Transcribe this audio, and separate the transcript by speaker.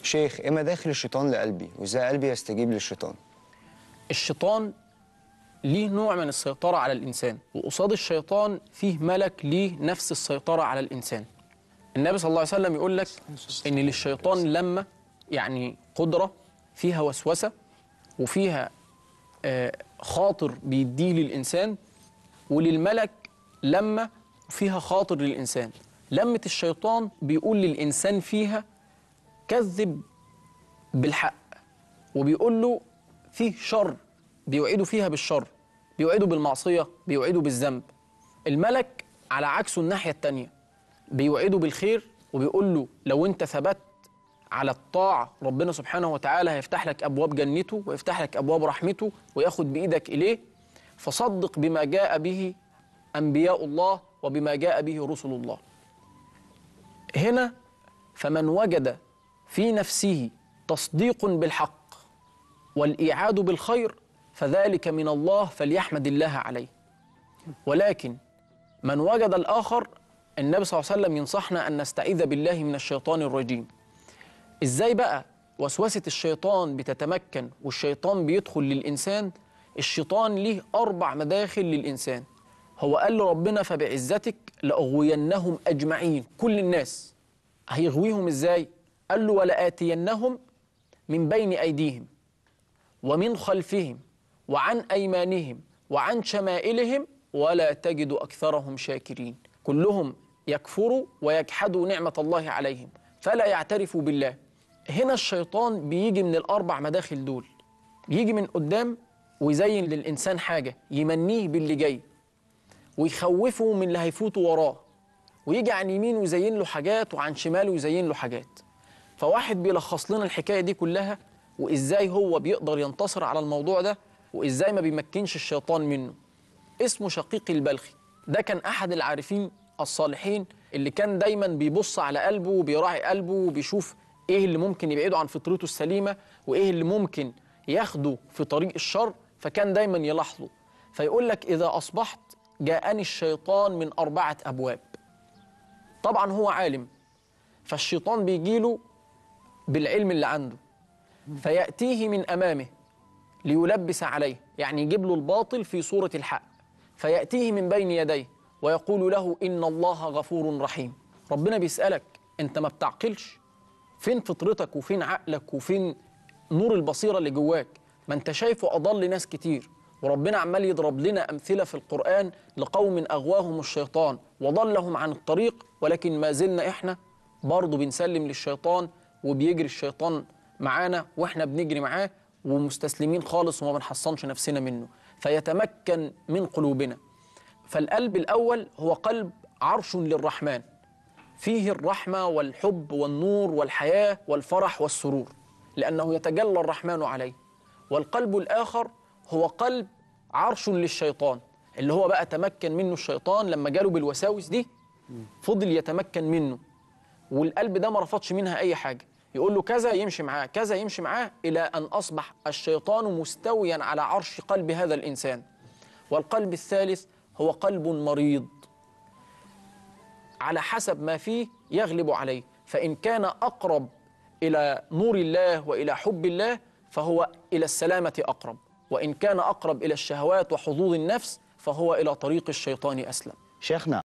Speaker 1: شيخ ايه مداخل الشيطان لقلبي وازاي قلبي يستجيب للشيطان
Speaker 2: الشيطان ليه نوع من السيطرة على الإنسان وقصاد الشيطان فيه ملك ليه نفس السيطرة على الإنسان النبي صلى الله عليه وسلم يقول لك إن للشيطان لما يعني قدرة فيها وسوسة وفيها آه، خاطر بيديه للإنسان وللملك لما فيها خاطر للإنسان لمة الشيطان بيقول للإنسان فيها كذب بالحق وبيقول له فيه شر بيوعده فيها بالشر بيوعده بالمعصية بيوعده بالذنب الملك على عكسه الناحية التانية بيوعده بالخير وبيقول له لو انت ثبت على الطاعة ربنا سبحانه وتعالى هيفتح لك أبواب جنته ويفتح لك أبواب رحمته وياخد بإيدك إليه فصدق بما جاء به أنبياء الله وبما جاء به رسل الله هنا فمن وجد في نفسه تصديق بالحق والإيعاد بالخير فذلك من الله فليحمد الله عليه ولكن من وجد الآخر النبي صلى الله عليه وسلم ينصحنا أن نستعيذ بالله من الشيطان الرجيم إزاي بقى وسوسة الشيطان بتتمكن والشيطان بيدخل للإنسان الشيطان ليه أربع مداخل للإنسان هو قال لربنا فبعزتك لأغوينهم أجمعين كل الناس هيغويهم إزاي قال له ولآتينهم من بين أيديهم ومن خلفهم وعن أيمانهم وعن شمائلهم ولا تجد أكثرهم شاكرين كلهم يكفروا ويجحدوا نعمة الله عليهم فلا يعترفوا بالله هنا الشيطان بيجي من الأربع مداخل دول يجي من قدام ويزين للإنسان حاجة يمنيه باللي جاي ويخوفه من اللي هيفوته وراه ويجي عن يمينه ويزين له حاجات وعن شماله يزين له حاجات فواحد بيلخص لنا الحكاية دي كلها وإزاي هو بيقدر ينتصر على الموضوع ده وإزاي ما بيمكنش الشيطان منه اسمه شقيق البلخي ده كان أحد العارفين الصالحين اللي كان دايما بيبص على قلبه وبيراعي قلبه وبيشوف إيه اللي ممكن يبعده عن فطرته السليمة وإيه اللي ممكن ياخده في طريق الشر فكان دايما يلاحظه فيقول لك إذا أصبحت جاءني الشيطان من أربعة أبواب طبعا هو عالم فالشيطان بيجيله بالعلم اللي عنده فيأتيه من أمامه ليلبس عليه يعني يجيب له الباطل في صورة الحق فيأتيه من بين يديه ويقول له إن الله غفور رحيم ربنا بيسألك أنت ما بتعقلش فين فطرتك وفين عقلك وفين نور البصيرة اللي جواك ما انت شايفه أضل ناس كتير وربنا عمال يضرب لنا أمثلة في القرآن لقوم أغواهم الشيطان وضلهم عن الطريق ولكن ما زلنا إحنا برضه بنسلم للشيطان وبيجري الشيطان معانا وإحنا بنجري معاه ومستسلمين خالص وما بنحصنش نفسنا منه فيتمكن من قلوبنا فالقلب الأول هو قلب عرش للرحمن فيه الرحمة والحب والنور والحياة والفرح والسرور لأنه يتجلى الرحمن عليه والقلب الآخر هو قلب عرش للشيطان اللي هو بقى تمكن منه الشيطان لما جاله بالوساوس دي فضل يتمكن منه والقلب ده ما رفضش منها أي حاجة يقول له كذا يمشي معاه كذا يمشي معاه إلى أن أصبح الشيطان مستويا على عرش قلب هذا الإنسان والقلب الثالث هو قلب مريض على حسب ما فيه يغلب عليه فإن كان أقرب إلى نور الله وإلى حب الله فهو إلى السلامة أقرب وإن كان أقرب إلى الشهوات وحظوظ النفس فهو إلى طريق الشيطان أسلم
Speaker 1: شيخنا